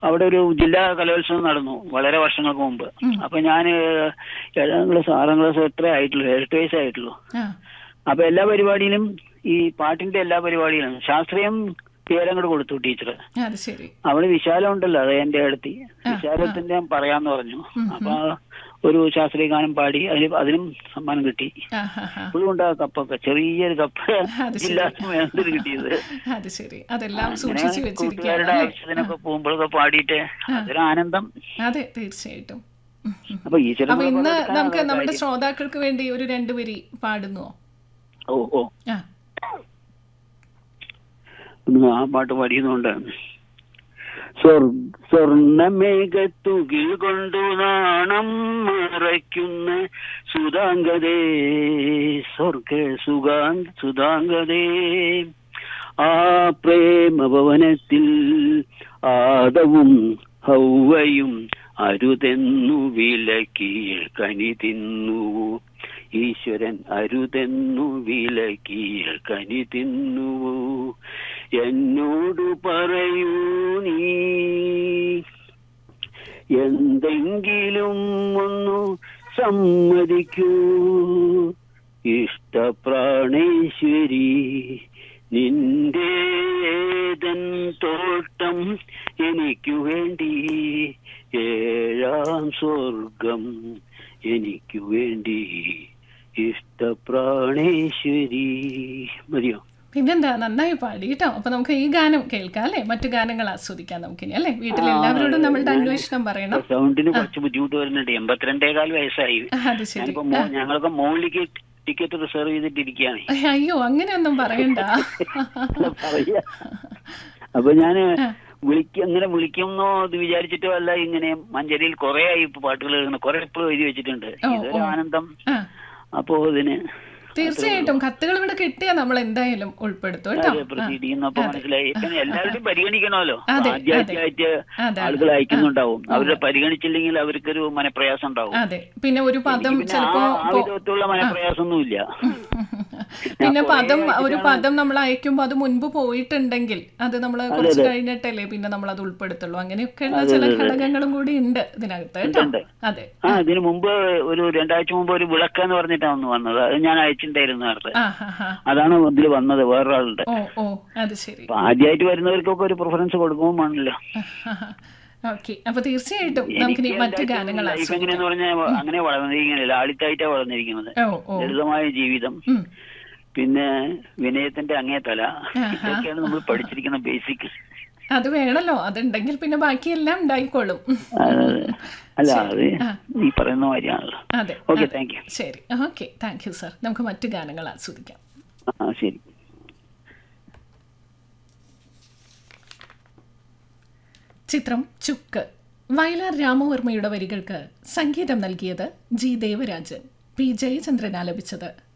അവിടെ ഒരു ജില്ലാ കലോത്സവം നടന്നു വളരെ വർഷങ്ങൾക്ക് മുമ്പ് അപ്പൊ ഞാൻ ഏഴാം ക്ലാസ് ആറാം ക്ലാസ് എത്ര ആയിട്ടുള്ളൂ എട്ട് വയസ്സായിട്ടുള്ളൂ ആ അപ്പൊ എല്ലാ പരിപാടിയിലും ഈ പാട്ടിന്റെ എല്ലാ പരിപാടിയിലും ശാസ്ത്രീയം പേരങ്ങോട്ട് കൊടുത്തു ടീച്ചർ അത് ശരി അവള് വിശാലം ഉണ്ടല്ലോ അത് എന്റെ അടുത്ത് വിശാലത്തിന്റെ ഞാൻ പറയാന്ന് പറഞ്ഞു അപ്പൊ ഒരു ശാസ്ത്രീയ ഗാനം പാടി അതിന് അതിനും സമ്മാനം കിട്ടി ആ ഹാ ഹാ ഇപ്പോഴും ഉണ്ട് ആ കപ്പൊക്കെ ചെറിയൊരു കപ്പ് അത് ശരി. ജില്ലാ മേളത്തിൽ കിട്ടിയത് അത് ശരി അതെല്ലാം അങ്ങനെ സൂക്ഷിച്ചു വെച്ചിരിക്കുകയാണ് കൂട്ടുകാരുടെ അല്ലേ ആവശ്യത്തിനൊക്കെ പോകുമ്പോഴൊക്കെ പാടിയിട്ട് അതൊരു ആനന്ദം അതെ തീർച്ചയായിട്ടും ഉം, ഉം. അപ്പൊ ഈ ചില അപ്പൊ ഇന്ന് നമുക്ക് നമ്മുടെ ശ്രോതാക്കൾക്ക് വേണ്ടി ഒരു രണ്ടു വരി പാടുന്നുവോ ഓ ഓ ആ ഒന്ന് ആ പാട്ട് പാടിയതുകൊണ്ട് സ്വർ സ്വർണമേഘത്തുകിൽ കൊണ്ടു നാണം മറയ്ക്കുന്ന സുതാംഗതേ സ്വർഗ സുഗാൻ സുതാംഗതേ ആ പ്രേമഭവനത്തിൽ ആദവും ഹൗവയും അരുതെന്നു വിലക്കിയിൽ കനി തിന്നു ഈശ്വരൻ അരുതെന്നു വിലക്കിയിൽ കനി തിന്നു എന്നോട് പറയൂ നീ എന്തെങ്കിലും ഒന്നു സമ്മതിക്കൂ ഇഷ്ടപ്രാണേശ്വരി നിന്റേതൻ തോട്ടം എനിക്കു വേണ്ടി ഏഴാം സ്വർഗം എനിക്കു വേണ്ടി ഇഷ്ടപ്രാണേശ്വരി മതിയോ പിന്നെന്താ നന്നായി പാടി കേട്ടോ അപ്പൊ നമുക്ക് ഈ ഗാനം കേൾക്കാം അല്ലേ മറ്റു ഗാനങ്ങൾ ആസ്വദിക്കാം നമുക്കിനി അല്ലേ വീട്ടിൽ എല്ലാവരോടും നമ്മളുടെ അന്വേഷണം പറയണം സൗണ്ടിന് കുറച്ച് ബുദ്ധിമുട്ട് വരുന്നുണ്ട് എൺപത്തിരണ്ടേകാൽ വയസ്സായി അത് ശരി ഞാനിപ്പോ മോ- ഞങ്ങളൊക്കെ മോളിലേക്ക് ടിക്കറ്റ് റിസർവ് ചെയ്തിട്ടിരിക്കുകയാണ് അയ്യോ അങ്ങനെയൊന്നും പറയണ്ട പറയാ അപ്പൊ ഞാന് വിളിക്കും അങ്ങനെ വിളിക്കുന്നോ എന്ന് വിചാരിച്ചിട്ടോ അല്ല ഇങ്ങനെ മഞ്ചേരിയിൽ കുറെ ആയി ഇപ്പൊ പാട്ടുകൾ എഴുതുന്നു കുറെ ഇപ്പോഴും എഴുതി വെച്ചിട്ടുണ്ട് ഇതൊരു ആനന്ദം ആ അപ്പോ ഇതിന് തീർച്ചയായിട്ടും കത്തുകൾ ഇവിടെ കിട്ടിയാൽ നമ്മൾ എന്തായാലും ഉൾപ്പെടുത്തും കേട്ടോ പ്രൊസീഡ് ചെയ്യുന്നപ്പോ മനസ്സിലായി പിന്നെ എല്ലാവരും പരിഗണിക്കണമല്ലോ അതെ, ആദ്യമായിട്ട് അതെ. ആളുകൾ അയക്കുന്നുണ്ടാവും അവരെ പരിഗണിച്ചില്ലെങ്കിൽ അവർക്കൊരു മനപ്രയാസം ഉണ്ടാവും അതെ പിന്നെ ഒരു പദം പിന്നെ ചിലപ്പോ ആ- ആ വിധത്തിലുള്ള മനപ്രയാസമൊന്നുമില്ല പിന്നെ പദം ഒരു പദം നമ്മൾ അയക്കുമ്പോൾ അത് മുൻപ് പോയിട്ടുണ്ടെങ്കിൽ അത് നമ്മൾ കുറച്ച് കഴിഞ്ഞിട്ടല്ലേ പിന്നെ നമ്മൾ അത് ഉൾപ്പെടുത്തുള്ളൂ അങ്ങനെയൊക്കെയുള്ള ചില ഘടകങ്ങളും കൂടി ഉണ്ട് ഇതിനകത്ത് കേട്ടോ ഉണ്ട്. അതെ ആ ഇതിനു മുമ്പ് ഒരു രണ്ടാഴ്ച മുമ്പ് ഒരു വിളക്കെന്ന് പറഞ്ഞിട്ടാണ് ഒന്ന് വന്നത് അത് ഞാൻ അയച്ചിട്ടുണ്ടായിരുന്നു നേരത്തെ ആ ഹാ ഹാ അതാണ് ഇതിൽ വന്നത് വേറൊരാളുടെ ഓ ഓ അത് ശരി അപ്പൊ ആദ്യമായിട്ട് വരുന്നവർക്കൊക്കെ ഒരു പ്രിഫറൻസ് കൊടുക്കുമ്പോൾ ആണല്ലോ ഓക്കെ അപ്പൊ തീർച്ചയായിട്ടും നമുക്കിനി മറ്റു ഗാനങ്ങൾ ലൈഫ് ആസ്വദിക്കാം എങ്ങനെയെന്ന് പറഞ്ഞാൽ അങ്ങനെ വളർന്നിരിക്കുന്നത് ലാളിത്തായിട്ടാണ് വളർന്നിരിക്കുന്നത് ഓ ഓ ലളിതമായ ജീവിതം ഉം. പിന്നെ വിനയത്തിന്റെ അങ്ങേ തല ഇതൊക്കെയാണ് നമ്മൾ പഠിച്ചിരിക്കുന്ന ബേസിക് അത് വേണല്ലോ അതുണ്ടെങ്കിൽ പിന്നെ ബാക്കിയെല്ലാം ഉണ്ടായിക്കോളും അല്ല അത് ഈ പറയുന്ന മാതിരിയാണല്ലോ അതെ ഓക്കെ അതെ. താങ്ക് യു ശരി ഓക്കെ താങ്ക് യു സർ നമുക്ക് മറ്റു ഗാനങ്ങൾ ആസ്വദിക്കാം ആ ശരി ചിത്രം ചുക്ക് വയലാർ രാമവർമ്മയുടെ വരികൾക്ക് സംഗീതം നൽകിയത് ജി ദേവരാജൻ പി ജയചന്ദ്രൻ ആലപിച്ചത്